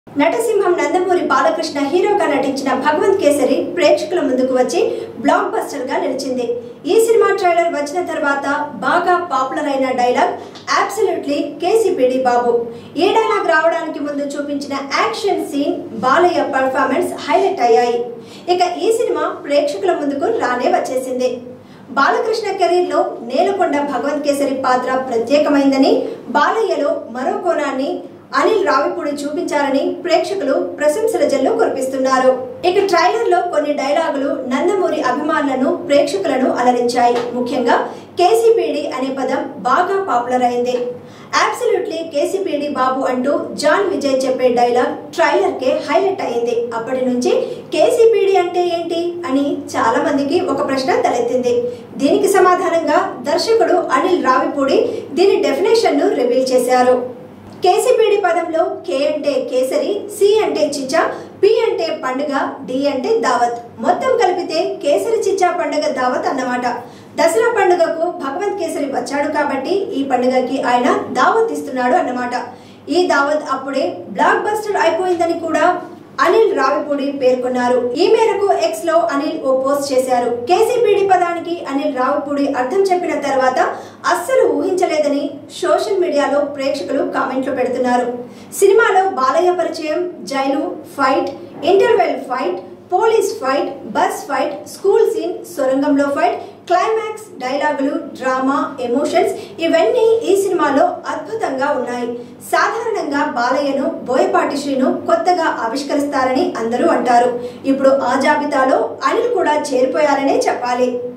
నటసింహం నందమూరి బాలకృష్ణ హీరోగా నటించిన భగవంత్ కేసరి ప్రేక్షకుల ముందుకు వచ్చి బ్లాక్ బస్టర్ గా నిలిచింది ఈ సినిమా ట్రైలర్ వచ్చిన తర్వాత బాగా పాపులర్ అయిన డైలాగ్ అబ్సల్యూట్లీ కేసీపీడి బాబు ఈ డైలాగ్ రావడానికి ముందు చూపించిన action scene Balayya performance highlight అయ్యాయి ఇక ఈ సినిమా ప్రేక్షకుల ముందుకు రానే వచ్చేసింది బాలకృష్ణ కెరీర్ లో నేలకొండ భగవంత్ కేసరి పాత్ర ప్రత్యేకమైందని బాలయ్యలో మరో కోణాన్ని అనిల్ రావిపూడి చూపించారని ప్రేక్షకులు ప్రశంసల జల్లు కురిపిస్తున్నారు ఇక ట్రైలర్ లో కొన్ని డైలాగులు నందమూరి అభిమానులను ప్రేక్షకులను అలరించాయి ముఖ్యంగా కేసీపీడి అనే పదం బాగా పాపులర్ అయింది అబ్సల్యూట్లీ కేసీపీడి బాబు అంటూ జాన్ విజయ్ చెప్పే డైలాగ్ ట్రైలర్ కే హైలైట్ అయింది అప్పటి నుంచి కేసీపీడి అంటే ఏంటి అని చాలా మందికి ఒక ప్రశ్న తలెత్తింది దీనికి సమాధానంగా దర్శకుడు అనిల్ రావిపూడి దీని డెఫినేషన్ ను రివీల్ చేశారు కేసీపీడి పదంలో కే అంటే కేసరి సి అంటే చిచ్చా పి అంటే పండుగ డి అంటే దావత్ మొత్తం కలిపితే కేసరి చిచ్చా పండుగ దావత్ అన్నమాట దసరా పండుగకు భగవంత్ కేసరి వచ్చాడు కాబట్టి ఈ పండుగకి ఆయన దావత్ ఇస్తున్నాడు అన్నమాట ఈ దావత్ అప్పుడే బ్లాక్ బస్టర్ అయిపోయిందని కూడా అనిల్ రావిపూడి పేర్కొన్నారు ఈ మేరకు ఎక్స్ లో అనిల్ ఓ పోస్ట్ చేశారు కేసీపీడి పదానికి అనిల్ రావిపూడి అర్థం చెప్పిన తర్వాత అస్సలు ఊహించలేదని సోషల్ మీడియాలో ప్రేక్షకులు కామెంట్లు పెడుతున్నారు సినిమాలో బాలయ్య పరిచయం jail fight interval fight police fight bus fight school scene సొరంగంలో ఫైట్ క్లైమాక్స్ డైలాగులు డ్రామా ఎమోషన్స్ ఇవన్నీ ఈ సినిమాలో అద్భుతంగా ఉన్నాయి సాధారణంగా బాలయ్యను బోయపాటి శ్రీను కొత్తగా ఆవిష్కరిస్తారని అందరూ అంటారు ఇప్పుడు ఆ జాబితాలో అనిల్ కూడా చేరిపోయారనే చెప్పాలి